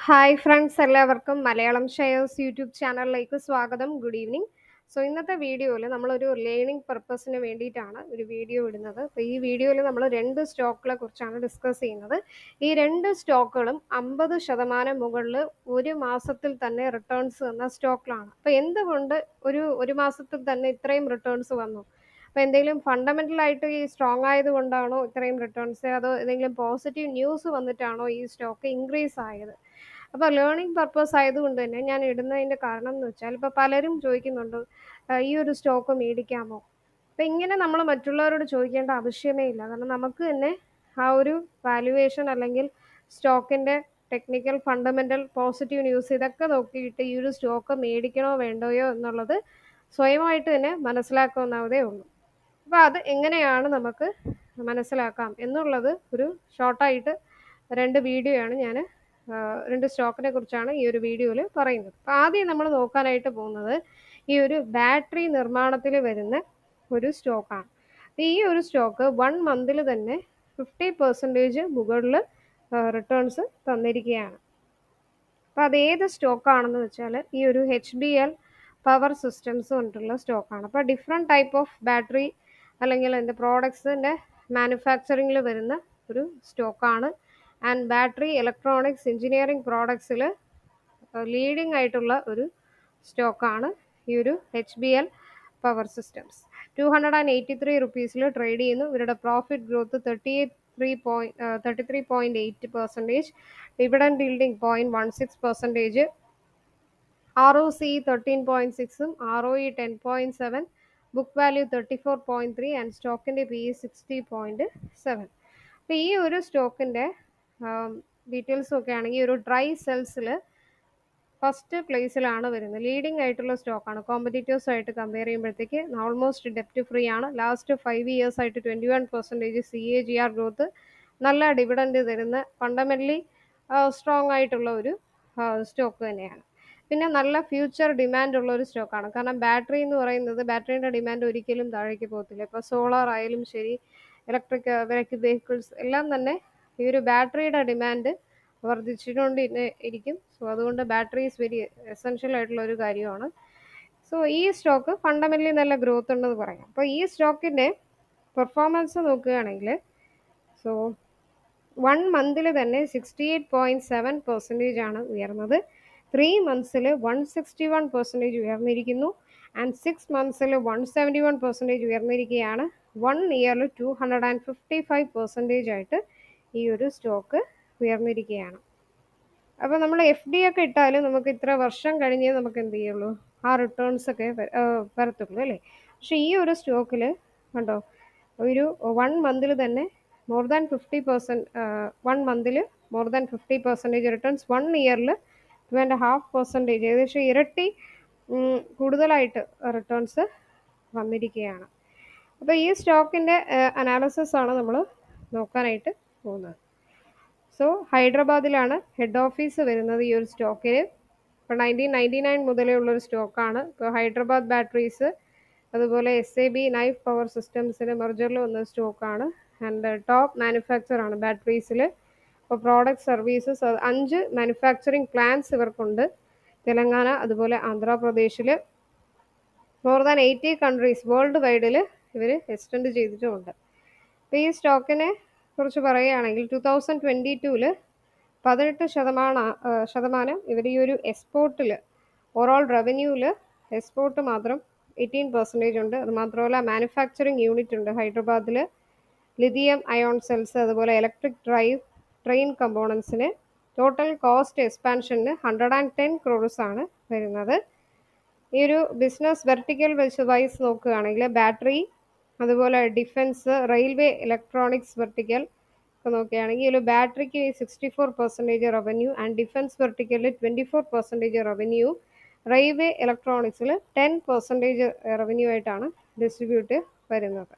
hi friends എല്ലാവർക്കും Malayalam shares YouTube ചാനലിലേക്ക് സ്വാഗതം ഗുഡ് ഈവനിങ് സോ ഇന്നത്തെ വീഡിയോയിൽ നമ്മളൊരു ലേണിംഗ് പർപ്പസിന് വേണ്ടിയിട്ടാണ് ഒരു വീഡിയോ ഇടുന്നത് അപ്പോൾ ഈ വീഡിയോയിൽ നമ്മൾ രണ്ട് സ്റ്റോക്കുകളെ കുറിച്ചാണ് ഡിസ്കസ് ചെയ്യുന്നത് ഈ രണ്ട് സ്റ്റോക്കുകളും അമ്പത് ശതമാനം മുകളിൽ ഒരു മാസത്തിൽ തന്നെ റിട്ടേൺസ് വന്ന സ്റ്റോക്കിലാണ് അപ്പോൾ എന്തുകൊണ്ട് ഒരു ഒരു മാസത്തിൽ തന്നെ ഇത്രയും റിട്ടേൺസ് വന്നു അപ്പോൾ എന്തെങ്കിലും ഫണ്ടമെൻ്റൽ ആയിട്ട് ഈ സ്ട്രോങ് ആയതുകൊണ്ടാണോ ഇത്രയും റിട്ടേൺസ് അതോ എന്തെങ്കിലും പോസിറ്റീവ് ന്യൂസ് വന്നിട്ടാണോ ഈ സ്റ്റോക്ക് ഇൻക്രീസ് ആയത് അപ്പോൾ ലേണിംഗ് പർപ്പസ് ആയതുകൊണ്ട് തന്നെ ഞാൻ ഇടുന്നതിൻ്റെ കാരണം എന്ന് വെച്ചാൽ ഇപ്പോൾ പലരും ചോദിക്കുന്നുണ്ട് "ആ, ഈ ഒരു സ്റ്റോക്ക് മേടിക്കാമോ അപ്പം ഇങ്ങനെ നമ്മൾ മറ്റുള്ളവരോട് ചോദിക്കേണ്ട ആവശ്യമേ ഇല്ല കാരണം നമുക്ക് തന്നെ ആ ഒരു വാല്യുവേഷൻ അല്ലെങ്കിൽ സ്റ്റോക്കിൻ്റെ ടെക്നിക്കൽ ഫണ്ടമെൻ്റൽ പോസിറ്റീവ് ന്യൂസ് ഇതൊക്കെ നോക്കിയിട്ട് ഈ ഒരു സ്റ്റോക്ക് മേടിക്കണോ വേണ്ടോയോ എന്നുള്ളത് സ്വയമായിട്ട് തന്നെ മനസ്സിലാക്കാവുന്നതേ ഉള്ളൂ അപ്പോൾ അത് എങ്ങനെയാണ് നമുക്ക് മനസ്സിലാക്കാം എന്നുള്ളത് ഒരു ഷോർട്ടായിട്ട് രണ്ട് വീഡിയോയാണ് ഞാൻ രണ്ട് സ്റ്റോക്കിനെ കുറിച്ചാണ് ഈ ഒരു വീഡിയോയിൽ പറയുന്നത് അപ്പോൾ ആദ്യം നമ്മൾ നോക്കാനായിട്ട് പോകുന്നത് ഈ ഒരു ബാറ്ററി നിർമ്മാണത്തിൽ വരുന്ന ഒരു സ്റ്റോക്കാണ് ഈ ഒരു സ്റ്റോക്ക് വൺ മന്തിൽ തന്നെ ഫിഫ്റ്റി പെർസെൻറ്റേജ് മുകളിൽ റിട്ടേൺസ് തന്നിരിക്കുകയാണ് അപ്പോൾ അത് ഏത് സ്റ്റോക്കാണെന്ന് വെച്ചാൽ ഈ ഒരു H B L power systems കൊണ്ടുള്ള സ്റ്റോക്കാണ് അപ്പോൾ ഡിഫറെൻറ്റ് ടൈപ്പ് ഓഫ് ബാറ്ററി അല്ലെങ്കിൽ അതിൻ്റെ പ്രോഡക്ട്സിൻ്റെ മാനുഫാക്ചറിങ്ങിൽ വരുന്ന ഒരു സ്റ്റോക്കാണ് ആൻഡ് ബാറ്ററി ഇലക്ട്രോണിക്സ് എഞ്ചിനീയറിംഗ് പ്രോഡക്ട്സിൽ ലീഡിംഗ് ആയിട്ടുള്ള ഒരു സ്റ്റോക്കാണ് ഈ ഒരു H B L power systems two hundred and eighty three റുപ്പീസിൽ ട്രേഡ് ചെയ്യുന്നു ഇവരുടെ profit growth thirty three point thirty three point eight percentage dividend building point one six percentage R O C thirteen point സിക്സും R O E ten point seven book value thirty four point three and സ്റ്റോക്കിൻ്റെ P E sixty point seven അപ്പോൾ ഈ ഒരു സ്റ്റോക്കിൻ്റെ details ഒക്കെ ആണെങ്കിൽ ഒരു dry സെൽസിൽ first പ്ലേസിലാണ് വരുന്നത് ലീഡിംഗ് ആയിട്ടുള്ള സ്റ്റോക്കാണ് കോമ്പറ്റീറ്റേഴ്സ് ആയിട്ട് കമ്പയർ ചെയ്യുമ്പോഴത്തേക്ക് ഓൾമോസ്റ്റ് ഡെപ്റ്റ് ഫ്രീ ആണ് ലാസ്റ്റ് ഫൈവ് ഇയേഴ്സ് ആയിട്ട് twenty one percentage C A G R growth നല്ല ഡിവിഡൻഡ് തരുന്ന ഫണ്ടമെൻ്റലി സ്ട്രോങ് ആയിട്ടുള്ള ഒരു സ്റ്റോക്ക് തന്നെയാണ് പിന്നെ നല്ല ഫ്യൂച്ചർ ഡിമാൻഡ് ഉള്ള ഒരു സ്റ്റോക്കാണ് കാരണം ബാറ്ററി എന്ന് പറയുന്നത് ബാറ്ററിയുടെ ഡിമാൻഡ് ഒരിക്കലും താഴേക്ക് പോകത്തില്ല ഇപ്പോൾ സോളാർ ആയാലും ശരി ഇലക്ട്രിക് ഇലക്ട്രിക് വെഹിക്കിൾസ് എല്ലാം തന്നെ ഈ ഒരു ബാറ്ററിയുടെ ഡിമാൻഡ് വർദ്ധിച്ചുകൊണ്ട് ഇരിക്കും സോ അതുകൊണ്ട് ബാറ്ററി ഈസ് വെരി എസെൻഷ്യൽ ആയിട്ടുള്ള ഒരു കാര്യമാണ് സോ ഈ സ്റ്റോക്ക് ഫണ്ടമെൻ്റലി നല്ല ഗ്രോത്ത് ഉണ്ടെന്ന് പറയാം അപ്പോൾ ഈ സ്റ്റോക്കിൻ്റെ പെർഫോമൻസ് നോക്കുകയാണെങ്കിൽ സോ വൺ മന്തിൽ തന്നെ sixty eight point seven percentage ആണ് ഉയർന്നത് ത്രീ മന്ത്സിൽ വൺ സിക്സ്റ്റി വൺ പെർസെൻറ്റേജ് ഉയർന്നിരിക്കുന്നു ആൻഡ് സിക്സ് മന്ത്സിൽ വൺ സെവൻറ്റി വൺ പെർസെൻറ്റേജ് ഉയർന്നിരിക്കുകയാണ് വൺ ഇയറിൽ two hundred and fifty five percentage ആയിട്ട് ഈ ഒരു സ്റ്റോക്ക് ഉയർന്നിരിക്കുകയാണ് അപ്പോൾ നമ്മൾ എഫ് ഡി ഒക്കെ ഇട്ടാലും നമുക്ക് ഇത്ര വർഷം കഴിഞ്ഞേ നമുക്ക് എന്ത് ചെയ്യുള്ളൂ ആ റിട്ടേൺസ് ഒക്കെ വര- ആ, വരത്തുള്ളൂ അല്ലേ പക്ഷേ ഈ ഒരു സ്റ്റോക്കിൽ കണ്ടോ ഒരു വൺ മന്തിൽ തന്നെ more than fifty percent one മന്തിൽ more than fifty percentage returns one ഇയറിൽ ടു ആൻഡ് ഹാഫ് പെർസെൻറ്റേജ് ഏകദേശം ഇരട്ടി ഉം, കൂടുതലായിട്ട് റിട്ടേൺസ് വന്നിരിക്കുകയാണ് അപ്പോൾ ഈ സ്റ്റോക്കിൻ്റെ അനാലിസിസ് ആണ് നമ്മൾ നോക്കാനായിട്ട് പോകുന്നത് സോ ഹൈദരാബാദിലാണ് ഹെഡ് ഓഫീസ് വരുന്നത് ഈ ഒരു സ്റ്റോക്കിന് ഇപ്പോൾ നയൻറ്റീൻ നയൻറ്റി നയൻ മുതലേ ഉള്ളൊരു സ്റ്റോക്കാണ് ഇപ്പോൾ ഹൈദരാബാദ് ബാറ്ററീസ് അതുപോലെ S A B Nife power സിസ്റ്റംസിന് മെർജറിൽ വന്ന സ്റ്റോക്കാണ് ആൻഡ് ടോപ്പ് മാനുഫാക്ചർ ആണ് ബാറ്ററീസിൽ ഇപ്പോൾ പ്രോഡക്റ്റ് സർവീസസ് അഞ്ച് മാനുഫാക്ചറിങ് പ്ലാന്റ്സ് ഇവർക്കുണ്ട് തെലങ്കാന അതുപോലെ ആന്ധ്രാപ്രദേശിൽ more than eighty countries world വൈഡിൽ ഇവർ എക്സ്റ്റെൻഡ് ചെയ്തിട്ടുമുണ്ട് അപ്പോൾ ഈ സ്റ്റോക്കിനെ കുറിച്ച് പറയുകയാണെങ്കിൽ ടു തൗസൻഡ് ട്വൻറ്റി ടൂവിൽ പതിനെട്ട് ശതമാനം ആ, ശതമാനം ഇവർ ഈ ഒരു എക്സ്പോർട്ടിൽ ഓവറോൾ റവന്യൂവിൽ എക്സ്പോർട്ട് മാത്രം എയ്റ്റീൻ പെർസെൻറ്റേജ് ഉണ്ട് അത് മാത്രമല്ല മാനുഫാക്ചറിങ് യൂണിറ്റ് ഉണ്ട് ഹൈദരാബാദിൽ ലിഥിയം അയോൺ സെൽസ് അതുപോലെ ഇലക്ട്രിക് ഡ്രൈവ് ട്രെയിൻ കമ്പോണൻസിന് ടോട്ടൽ കോസ്റ്റ് എക്സ്പാൻഷന് ഹൺഡ്രഡ് ആൻഡ് ടെൻ ക്രോഡ്സ് ആണ് വരുന്നത് ഈ ഒരു ബിസിനസ് വെർട്ടിക്കൽ വെച്ച് വൈസ് നോക്കുകയാണെങ്കിൽ ബാറ്ററി അതുപോലെ ഡിഫൻസ് റെയിൽവേ ഇലക്ട്രോണിക്സ് വെർട്ടിക്കൽ ഒക്കെ നോക്കുകയാണെങ്കിൽ ഈ ഒരു ബാറ്ററിക്ക് sixty four percentage revenue and defence വെർട്ടിക്കലിൽ twenty four percentage revenue railway ഇലക്ട്രോണിക്സിൽ ടെൻ പെർസെൻറ്റേജ് റവന്യൂ ആയിട്ടാണ് ഡിസ്ട്രിബ്യൂട്ട് വരുന്നത്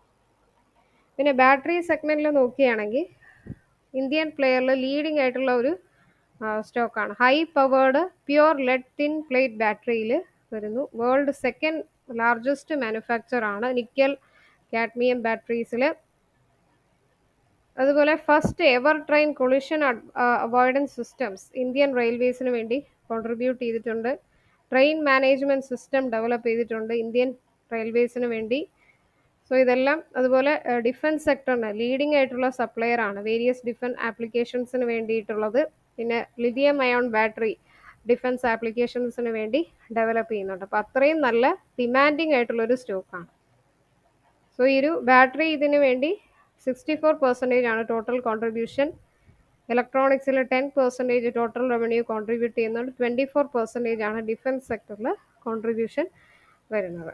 പിന്നെ ബാറ്ററി സെഗ്മെൻറ്റിൽ നോക്കുകയാണെങ്കിൽ ഇന്ത്യൻ പ്ലെയറിൽ ലീഡിംഗ് ആയിട്ടുള്ള ഒരു സ്റ്റോക്കാണ് high powered pure lead thin plate ബാറ്ററിയിൽ വരുന്നു വേൾഡ് സെക്കൻഡ് ലാർജസ്റ്റ് മാനുഫാക്ചർ ആണ് നിക്കൽ കാഡ്മിയം ബാറ്ററീസിൽ അതുപോലെ first ever train collision avoidance systems Indian റെയിൽവേസിന് വേണ്ടി കോൺട്രിബ്യൂട്ട് ചെയ്തിട്ടുണ്ട് ട്രെയിൻ മാനേജ്മെൻറ്റ് സിസ്റ്റം ഡെവലപ്പ് ചെയ്തിട്ടുണ്ട് ഇന്ത്യൻ റെയിൽവേസിന് വേണ്ടി സോ ഇതെല്ലാം അതുപോലെ ഡിഫൻസ് സെക്ടറിന് ലീഡിംഗ് ആയിട്ടുള്ള സപ്ലയർ ആണ് വേരിയസ് ഡിഫൻസ് ആപ്ലിക്കേഷൻസിന് വേണ്ടിയിട്ടുള്ളത് പിന്നെ ലിഥിയം അയോൺ ബാറ്ററി ഡിഫൻസ് ആപ്ലിക്കേഷൻസിന് വേണ്ടി ഡെവലപ്പ് ചെയ്യുന്നുണ്ട് അപ്പോൾ അത്രയും നല്ല ഡിമാൻഡിങ് ആയിട്ടുള്ളൊരു സ്റ്റോക്കാണ് സോ ഈ ഒരു ബാറ്ററി ഇതിന് വേണ്ടി സിക്സ്റ്റി ഫോർ പെർസെൻറ്റേജ് ആണ് ടോട്ടൽ കോൺട്രിബ്യൂഷൻ ഇലക്ട്രോണിക്സിൽ ten percentage total revenue contribute ചെയ്യുന്നുണ്ട് ട്വൻറ്റി ഫോർ പെർസെൻറ്റേജ് ആണ് ഡിഫൻസ് സെക്ടറിൽ കോൺട്രിബ്യൂഷൻ വരുന്നത്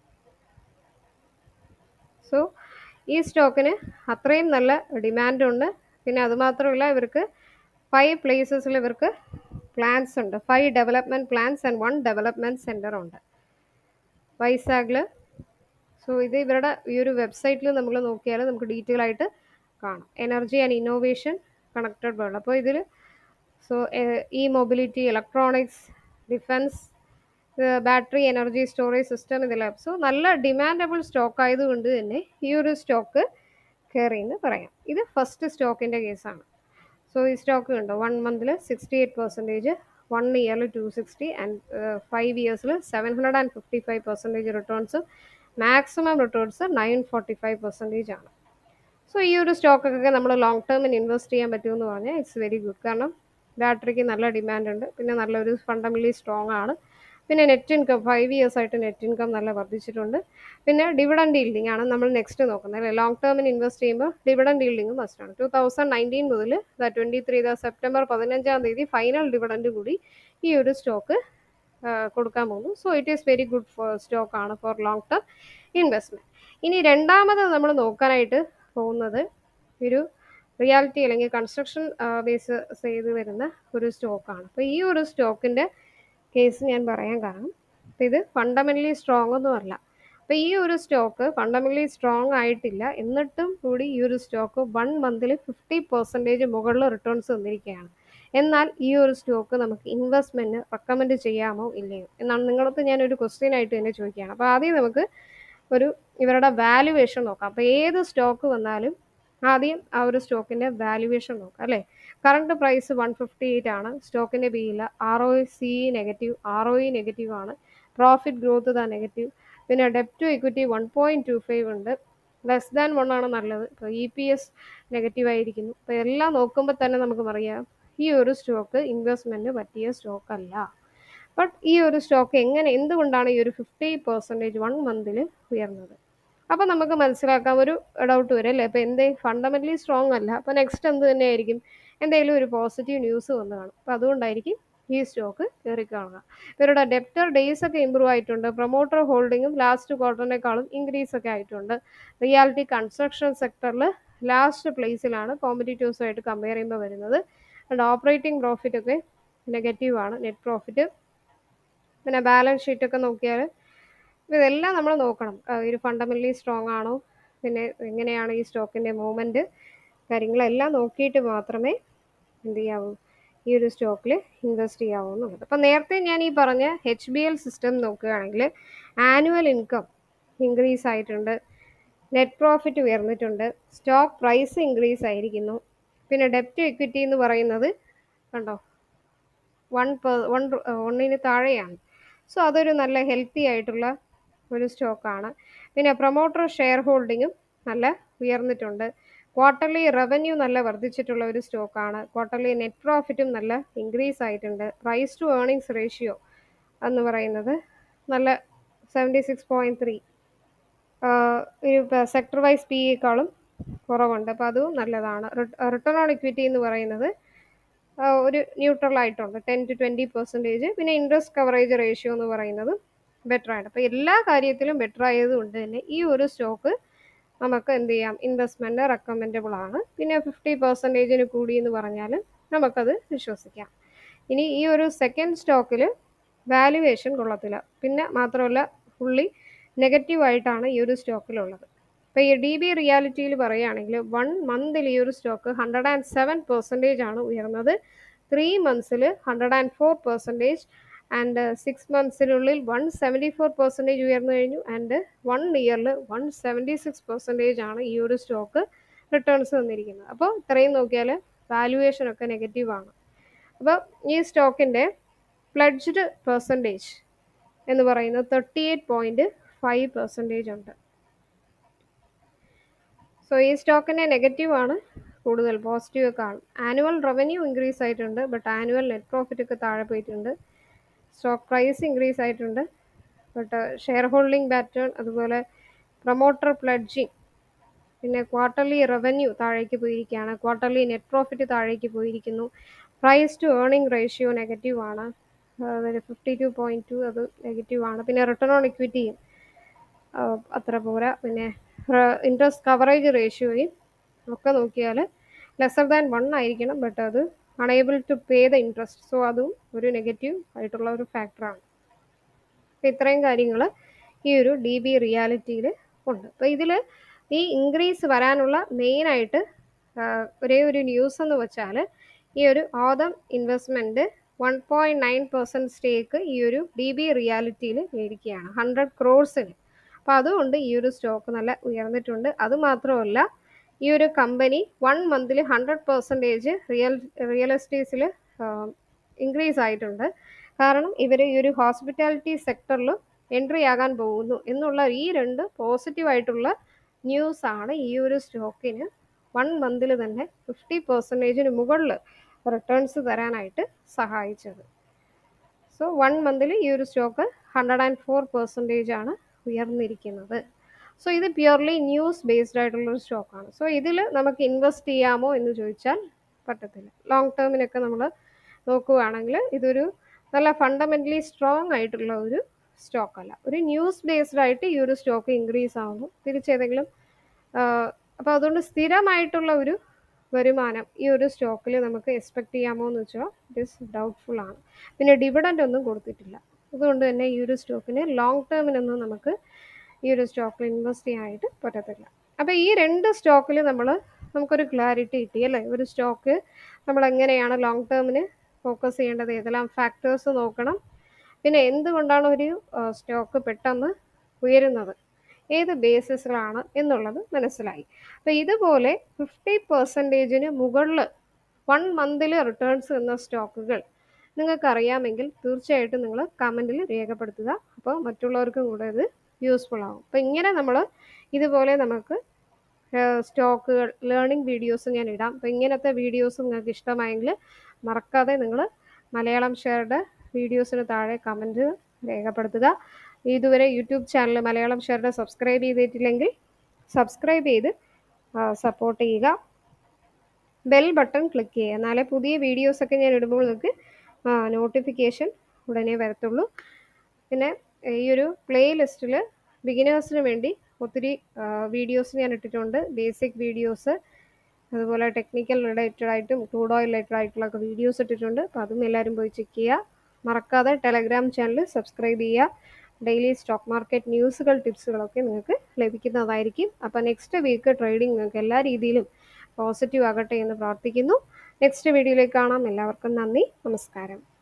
സോ ഈ സ്റ്റോക്കിന് അത്രയും നല്ല ഡിമാൻഡുണ്ട് പിന്നെ അതുമാത്രമല്ല ഇവർക്ക് ഫൈവ് പ്ലേസസിൽ ഇവർക്ക് പ്ലാൻസ് ഉണ്ട് five development plans and one development centre ഉണ്ട് വൈസാഗിൽ സോ ഇത് ഇവരുടെ ഈ ഒരു വെബ്സൈറ്റിൽ നമ്മൾ നോക്കിയാൽ നമുക്ക് ഡീറ്റെയിൽ ആയിട്ട് കാണാം energy and innovation connected world അപ്പോൾ ഇതിൽ so E mobility electronics defence battery energy storage system ഇതെല്ലാം സോ നല്ല ഡിമാൻഡബിൾ സ്റ്റോക്ക് ആയതുകൊണ്ട് തന്നെ ഈ ഒരു സ്റ്റോക്ക് കയറി എന്ന് പറയാം ഇത് ഫസ്റ്റ് സ്റ്റോക്കിൻ്റെ കേസാണ് സോ ഈ സ്റ്റോക്ക് ഉണ്ടോ വൺ മന്തിൽ സിക്സ്റ്റി എയ്റ്റ് പെർസെൻറ്റേജ് വൺ ഇയറിൽ ടു സിക്സ്റ്റി ആൻഡ് ഫൈവ് ഇയേഴ്സിൽ seven hundred and fifty five percentage returns maximum returns nine forty five percentage ആണ് സോ ഈ ഒരു സ്റ്റോക്കൊക്കെ നമ്മൾ ലോങ് ടേമിന് ഇൻവെസ്റ്റ് ചെയ്യാൻ പറ്റുമെന്ന് പറഞ്ഞാൽ ഇറ്റ്സ് വെരി ഗുഡ് കാരണം ബാറ്ററിക്ക് നല്ല ഡിമാൻഡ് ഉണ്ട് പിന്നെ നല്ലൊരു ഫണ്ടമെൻ്റലി സ്ട്രോങ് ആണ് പിന്നെ നെറ്റ് ഇൻകം ഫൈവ് ഇയേഴ്സ് ആയിട്ട് നെറ്റ് ഇൻകം നല്ല വർദ്ധിച്ചിട്ടുണ്ട് പിന്നെ ഡിവിഡൻഡ് ഈൽഡിംഗ് ആണ് നമ്മൾ നെക്സ്റ്റ് നോക്കുന്നത് അല്ലേ ലോങ് ടേമിന് ഇൻവെസ്റ്റ് ചെയ്യുമ്പോൾ ഡിവിഡൻഡ് ഈൽഡിംഗ് മസ്റ്റാണ് ടു തൗസൻഡ് നയൻറ്റീൻ മുതൽ the twenty three the September പതിനഞ്ചാം തീയതി ഫൈനൽ ഡിവിഡൻഡ് കൂടി ഈ ഒരു സ്റ്റോക്ക് കൊടുക്കാൻ പോകുന്നു so it is very good for stock ആണ് ഫോർ ലോങ് ടേം ഇൻവെസ്റ്റ്മെൻറ്റ് ഇനി രണ്ടാമത് നമ്മൾ നോക്കാനായിട്ട് പോകുന്നത് ഒരു റിയാലിറ്റി അല്ലെങ്കിൽ കൺസ്ട്രക്ഷൻ ബേസ് ചെയ്ത് വരുന്ന ഒരു സ്റ്റോക്കാണ് അപ്പോൾ ഈ ഒരു സ്റ്റോക്കിൻ്റെ കേസ് ഞാൻ പറയാൻ കാരണം അപ്പോൾ ഇത് ഫണ്ടമെൻ്റലി സ്ട്രോങ് ഒന്നുമല്ല അപ്പോൾ ഈ ഒരു സ്റ്റോക്ക് ഫണ്ടമെൻ്റലി സ്ട്രോങ് ആയിട്ടില്ല എന്നിട്ടും കൂടി ഈ ഒരു സ്റ്റോക്ക് വൺ മന്തിൽ ഫിഫ്റ്റി പെർസെൻറ്റേജ് മുകളിൽ റിട്ടേൺസ് തന്നിരിക്കുകയാണ് എന്നാൽ ഈ ഒരു സ്റ്റോക്ക് നമുക്ക് ഇൻവെസ്റ്റ്മെൻറ്റ് റെക്കമെൻഡ് ചെയ്യാമോ ഇല്ലയോ എന്നാണ് നിങ്ങളടുത്ത് ഞാനൊരു ക്വസ്റ്റ്യൻ ആയിട്ട് തന്നെ ചോദിക്കുകയാണ് അപ്പോൾ ആദ്യം നമുക്ക് ഒരു ഇവരുടെ വാല്യുവേഷൻ നോക്കാം അപ്പോൾ ഏത് സ്റ്റോക്ക് വന്നാലും ആദ്യം ആ ഒരു സ്റ്റോക്കിൻ്റെ വാല്യുവേഷൻ നോക്കാം അല്ലേ current price one fifty eight ആണ് സ്റ്റോക്കിൻ്റെ ബി ഇല്ല R O C negative R O E negative ആണ് പ്രോഫിറ്റ് ഗ്രോത്ത് ദ നെഗറ്റീവ് പിന്നെ ഡെപ്റ്റ് to equity one point two five ഉണ്ട് ലെസ് ദാൻ വൺ ആണ് നല്ലത് ഇപ്പോൾ ഇ പി എസ് നെഗറ്റീവ് ആയിരിക്കുന്നു അപ്പോൾ എല്ലാം നോക്കുമ്പോൾ തന്നെ നമുക്ക് പറയാം ഈ ഒരു സ്റ്റോക്ക് ഇൻവെസ്റ്റ്മെൻറ്റ് പറ്റിയ സ്റ്റോക്ക് അല്ല ബട്ട് ഈ ഒരു സ്റ്റോക്ക് എങ്ങനെ എന്തുകൊണ്ടാണ് ഈ ഒരു ഫിഫ്റ്റി പെർസെൻറ്റേജ് വൺ മന്തിൽ ഉയർന്നത് അപ്പോൾ നമുക്ക് മനസ്സിലാക്കാം ഒരു ഡൗട്ട് വരും അല്ലേ അപ്പോൾ എന്തേ ഫണ്ടമെൻ്റലി സ്ട്രോങ് അല്ല അപ്പോൾ നെക്സ്റ്റ് എന്ത് തന്നെയായിരിക്കും എന്തെങ്കിലും ഒരു പോസിറ്റീവ് ന്യൂസ് വന്ന് കാണും അപ്പോൾ അതുകൊണ്ടായിരിക്കും ഈ സ്റ്റോക്ക് കയറി കാണുക ഇവരുടെ ഡെപ്റ്റർ ഡേയ്സ് ഒക്കെ ഇമ്പ്രൂവ് ആയിട്ടുണ്ട് പ്രൊമോട്ടർ ഹോൾഡിങ്ങും ലാസ്റ്റ് ക്വാർട്ടറിനേക്കാളും ഇൻക്രീസ് ഒക്കെ ആയിട്ടുണ്ട് റിയാലിറ്റി കൺസ്ട്രക്ഷൻ സെക്ടറിൽ ലാസ്റ്റ് പ്ലേസിലാണ് കോമ്പറ്റീറ്റീവ്സുമായിട്ട് കമ്പയർ ചെയ്യുമ്പോൾ വരുന്നത് ആൻഡ് ഓപ്പറേറ്റിംഗ് പ്രോഫിറ്റ് ഒക്കെ നെഗറ്റീവ് ആണ് നെറ്റ് പ്രോഫിറ്റ് പിന്നെ ബാലൻസ് ഷീറ്റ് ഒക്കെ നോക്കിയാൽ ഇതെല്ലാം നമ്മൾ നോക്കണം ഒരു ഫണ്ടമെൻ്റലി സ്ട്രോങ് ആണോ പിന്നെ എങ്ങനെയാണ് ഈ സ്റ്റോക്കിൻ്റെ മൂവ്മെൻറ്റ് കാര്യങ്ങളെല്ലാം നോക്കിയിട്ട് മാത്രമേ എന്ത് ചെയ്യാവൂ ഈ ഒരു സ്റ്റോക്കിൽ ഇൻവെസ്റ്റ് ചെയ്യാവൂ എന്നുള്ളത് അപ്പോൾ നേരത്തെ ഞാൻ ഈ പറഞ്ഞ എച്ച് ബി എൽ സിസ്റ്റം നോക്കുകയാണെങ്കിൽ ആനുവൽ ഇൻകം ഇൻക്രീസ് ആയിട്ടുണ്ട് നെറ്റ് പ്രോഫിറ്റ് ഉയർന്നിട്ടുണ്ട് സ്റ്റോക്ക് പ്രൈസ് ഇൻക്രീസ് ആയിരിക്കുന്നു പിന്നെ ഡെപ്റ്റ് ഇക്വിറ്റി എന്ന് പറയുന്നത് കണ്ടോ വൺ പെർ വൺ ഒന്നിന് താഴെയാണ് സോ അതൊരു നല്ല ഹെൽത്തി ആയിട്ടുള്ള ഒരു സ്റ്റോക്കാണ് പിന്നെ പ്രൊമോട്ടർ ഷെയർ ഹോൾഡിങ്ങും നല്ല ഉയർന്നിട്ടുണ്ട് ക്വാർട്ടർലി റവന്യൂ നല്ല വർദ്ധിച്ചിട്ടുള്ള ഒരു സ്റ്റോക്കാണ് ക്വാർട്ടർലി നെറ്റ് പ്രോഫിറ്റും നല്ല ഇൻക്രീസ് ആയിട്ടുണ്ട് പ്രൈസ് ടു ഏർണിങ്സ് റേഷ്യോ എന്ന് പറയുന്നത് നല്ല സെവൻറ്റി സിക്സ് പോയിൻറ്റ് ത്രീ ഒരു സെക്ടർ വൈസ് പി യെക്കാളും കുറവുണ്ട് അപ്പോൾ അതും നല്ലതാണ് റിട്ടേൺ ഓൺ ഇക്വിറ്റി എന്ന് പറയുന്നത് ഒരു ന്യൂട്രൽ ആയിട്ടുണ്ട് ടെൻ ടു ട്വൻറ്റി പെർസെൻറ്റേജ് പിന്നെ ഇൻട്രസ്റ്റ് കവറേജ് റേഷ്യോ എന്ന് പറയുന്നത് ബെറ്റർ ആണ് അപ്പോൾ എല്ലാ കാര്യത്തിലും ബെറ്റർ ആയതുകൊണ്ട് തന്നെ ഈ ഒരു സ്റ്റോക്ക് നമുക്ക് എന്ത് ചെയ്യാം ഇൻവെസ്റ്റ്മെൻറ്റ് റെക്കമെൻഡബിൾ ആണ് പിന്നെ ഫിഫ്റ്റി പെർസെൻറ്റേജിന് കൂടി എന്ന് പറഞ്ഞാൽ നമുക്കത് വിശ്വസിക്കാം ഇനി ഈ ഒരു സെക്കൻഡ് സ്റ്റോക്കിൽ വാല്യുവേഷൻ കൊള്ളത്തില്ല പിന്നെ മാത്രമല്ല ഫുള്ളി നെഗറ്റീവ് ആയിട്ടാണ് ഈ ഒരു സ്റ്റോക്കിലുള്ളത് ഇപ്പോൾ ഈ ഡി ബി റിയാലിറ്റിയിൽ പറയുകയാണെങ്കിൽ വൺ മന്തിൽ ഈ ഒരു stock hundred and seven percentage ആണ് ഉയർന്നത് ത്രീ മന്ത്സിൽ hundred and four percentage and six മന്ത്സിനുള്ളിൽ വൺ സെവൻറ്റി ഫോർ പെർസെൻറ്റേജ് ഉയർന്നു കഴിഞ്ഞു ആൻഡ് വൺ ഇയറിൽ വൺ സെവൻറ്റി സിക്സ് പെർസെൻറ്റേജ് ആണ് ഈ ഒരു സ്റ്റോക്ക് റിട്ടേൺസ് തന്നിരിക്കുന്നത് അപ്പോൾ ഇത്രയും നോക്കിയാൽ വാല്യുവേഷൻ ഒക്കെ നെഗറ്റീവ് ആണ് അപ്പോൾ ഈ സ്റ്റോക്കിൻ്റെ പ്ലഡ്ജ്ഡ് പെർസെൻറ്റേജ് എന്ന് പറയുന്നത് thirty eight point five percentage ഉണ്ട് സോ ഈ സ്റ്റോക്കിൻ്റെ നെഗറ്റീവ് ആണ് കൂടുതൽ പോസിറ്റീവ് ഒക്കെ ആണ് ആനുവൽ റവന്യൂ ഇൻക്രീസ് ആയിട്ടുണ്ട് ബട്ട് ആനുവൽ നെറ്റ് പ്രോഫിറ്റ് ഒക്കെ താഴെ പോയിട്ടുണ്ട് സ്റ്റോക്ക് പ്രൈസ് ഇൻക്രീസ് ആയിട്ടുണ്ട് ബട്ട് ഷെയർ ഹോൾഡിംഗ് പാറ്റേൺ അതുപോലെ പ്രൊമോട്ടർ പ്ലഡ്ജിങ് പിന്നെ ക്വാർട്ടർലി റവന്യൂ താഴേക്ക് പോയിരിക്കുകയാണ് ക്വാർട്ടർലി നെറ്റ് പ്രോഫിറ്റ് താഴേക്ക് പോയിരിക്കുന്നു price to earning ratio negative ആണ് അതായത് ഫിഫ്റ്റി ടു പോയിൻറ്റ് ടു അത് നെഗറ്റീവ് ആണ് പിന്നെ റിട്ടേൺ ഓൺ ഇക്വിറ്റിയും അത്ര പോരാ പിന്നെ ഇൻട്രസ്റ്റ് കവറേജ് റേഷ്യോയും ഒക്കെ നോക്കിയാൽ ലെസർ ദാൻ വൺ ആയിരിക്കണം ബട്ട് അത് enable to pay the interest so അതും ഒരു നെഗറ്റീവ് ആയിട്ടുള്ള ഒരു ഫാക്ടറാണ് അപ്പോൾ ഇത്രയും കാര്യങ്ങൾ ഈ ഒരു ഡി ബി റിയാലിറ്റിയിൽ ഉണ്ട് അപ്പോൾ ഇതിൽ ഈ ഇൻക്രീസ് വരാനുള്ള മെയിനായിട്ട് ഒരേ ഒരു ന്യൂസ് എന്ന് വെച്ചാൽ ഈ ഒരു ഓതം investment one point nine percent stake ഈ ഒരു ഡി ബി റിയാലിറ്റിയിൽ മേടിക്കുകയാണ് ഹൺഡ്രഡ് ക്രോഴ്സിന് അപ്പോൾ അതുകൊണ്ട് ഈ ഒരു സ്റ്റോക്ക് നല്ല ഉയർന്നിട്ടുണ്ട് അതുമാത്രമല്ല ഈ ഒരു കമ്പനി വൺ മന്തിൽ ഹൺഡ്രഡ് പെർസെൻറ്റേജ് റിയൽ റിയൽ എസ്റ്റേറ്റ്സിൽ ഇൻക്രീസ് ആയിട്ടുണ്ട് കാരണം ഇവർ ഈ ഒരു ഹോസ്പിറ്റാലിറ്റി സെക്ടറിൽ എൻട്രി ആകാൻ പോകുന്നു എന്നുള്ള ഈ രണ്ട് പോസിറ്റീവായിട്ടുള്ള ന്യൂസ് ആണ് ഈ ഒരു സ്റ്റോക്കിന് വൺ മന്തിൽ തന്നെ ഫിഫ്റ്റി പെർസെൻറ്റേജിന് മുകളിൽ റിട്ടേൺസ് തരാനായിട്ട് സഹായിച്ചത് സോ വൺ മന്തിൽ ഈ ഒരു stock hundred and four percentage ആണ് ഉയർന്നിരിക്കുന്നത് സോ ഇത് പ്യുവർലി ന്യൂസ് ബേസ്ഡ് ആയിട്ടുള്ളൊരു സ്റ്റോക്കാണ് സോ ഇതിൽ നമുക്ക് ഇൻവെസ്റ്റ് ചെയ്യാമോ എന്ന് ചോദിച്ചാൽ പറ്റത്തില്ല ലോങ് ടേമിനൊക്കെ നമ്മൾ നോക്കുകയാണെങ്കിൽ ഇതൊരു നല്ല ഫണ്ടമെൻ്റലി സ്ട്രോങ് ആയിട്ടുള്ള ഒരു സ്റ്റോക്കല്ല ഒരു ന്യൂസ് ബേസ്ഡ് ആയിട്ട് ഈ ഒരു സ്റ്റോക്ക് ഇൻക്രീസ് ആവുന്നു തിരിച്ചേതെങ്കിലും അപ്പോൾ അതുകൊണ്ട് സ്ഥിരമായിട്ടുള്ള ഒരു വരുമാനം ഈ ഒരു സ്റ്റോക്കിൽ നമുക്ക് എക്സ്പെക്ട് ചെയ്യാമോ എന്ന് വെച്ചാൽ ഇറ്റ് ഇസ് ഡൗട്ട്ഫുൾ ആണ് പിന്നെ ഡിവിഡൻ്റ് ഒന്നും കൊടുത്തിട്ടില്ല അതുകൊണ്ട് തന്നെ ഈ ഒരു സ്റ്റോക്കിന് ലോങ് ടേമിനൊന്നും നമുക്ക് ഈ ഒരു സ്റ്റോക്കിൽ ഇൻവെസ്റ്റ് ചെയ്യാനായിട്ട് പറ്റത്തില്ല അപ്പോൾ ഈ രണ്ട് സ്റ്റോക്കിൽ നമ്മൾ നമുക്കൊരു ക്ലാരിറ്റി കിട്ടി അല്ലേ ഒരു സ്റ്റോക്ക് നമ്മൾ എങ്ങനെയാണ് ലോങ് ടേമിന് ഫോക്കസ് ചെയ്യേണ്ടത് ഏതെല്ലാം ഫാക്ടേഴ്സ് നോക്കണം പിന്നെ എന്തുകൊണ്ടാണ് ഒരു സ്റ്റോക്ക് പെട്ടെന്ന് ഉയരുന്നത് ഏത് ബേസിസിലാണ് എന്നുള്ളത് മനസ്സിലായി അപ്പോൾ ഇതുപോലെ ഫിഫ്റ്റി പെർസെൻറ്റേജിന് മുകളിൽ വൺ മന്തിൽ റിട്ടേൺസ് എന്ന സ്റ്റോക്കുകൾ നിങ്ങൾക്കറിയാമെങ്കിൽ തീർച്ചയായിട്ടും നിങ്ങൾ കമൻറ്റിൽ രേഖപ്പെടുത്തുക അപ്പോൾ മറ്റുള്ളവർക്കും കൂടെ ഇത് യൂസ്ഫുൾ ആവും അപ്പോൾ ഇങ്ങനെ നമ്മൾ ഇതുപോലെ നമുക്ക് സ്റ്റോക്കുകൾ ലേണിംഗ് വീഡിയോസ് ഞാൻ ഇടാം അപ്പോൾ ഇങ്ങനത്തെ വീഡിയോസ് നിങ്ങൾക്ക് ഇഷ്ടമായെങ്കിൽ മറക്കാതെ നിങ്ങൾ മലയാളം ഷെയറുടെ വീഡിയോസിന് താഴെ കമൻറ്റ് രേഖപ്പെടുത്തുക ഇതുവരെ യൂട്യൂബ് ചാനൽ മലയാളം ഷെയറുടെ സബ്സ്ക്രൈബ് ചെയ്തിട്ടില്ലെങ്കിൽ സബ്സ്ക്രൈബ് ചെയ്ത് സപ്പോർട്ട് ചെയ്യുക ബെൽ ബട്ടൺ ക്ലിക്ക് ചെയ്യുക എന്നാലേ പുതിയ വീഡിയോസൊക്കെ ഞാൻ ഇടുമ്പോൾ നിങ്ങൾക്ക് നോട്ടിഫിക്കേഷൻ ഉടനെ വരത്തുള്ളൂ പിന്നെ ഈ ഒരു പ്ലേ ലിസ്റ്റിൽ ബിഗിനേഴ്സിന് വേണ്ടി ഒത്തിരി വീഡിയോസ് ഞാൻ ഇട്ടിട്ടുണ്ട് ബേസിക് വീഡിയോസ് അതുപോലെ ടെക്നിക്കൽ റിലേറ്റഡ് ആയിട്ടും ക്രൂഡ് ഓയിൽ റിലേറ്റഡ് ആയിട്ടുള്ളൊക്കെ വീഡിയോസ് ഇട്ടിട്ടുണ്ട് അപ്പോൾ അതും എല്ലാവരും പോയി ചെക്ക് ചെയ്യുക മറക്കാതെ ടെലഗ്രാം ചാനൽ സബ്സ്ക്രൈബ് ചെയ്യുക ഡെയിലി സ്റ്റോക്ക് മാർക്കറ്റ് ന്യൂസുകൾ ടിപ്സുകളൊക്കെ നിങ്ങൾക്ക് ലഭിക്കുന്നതായിരിക്കും അപ്പോൾ നെക്സ്റ്റ് വീക്ക് ട്രേഡിംഗ് നിങ്ങൾക്ക് എല്ലാ രീതിയിലും പോസിറ്റീവ് ആകട്ടെ എന്ന് പ്രാർത്ഥിക്കുന്നു നെക്സ്റ്റ് വീഡിയോയിലേക്ക് കാണാം എല്ലാവർക്കും നന്ദി നമസ്കാരം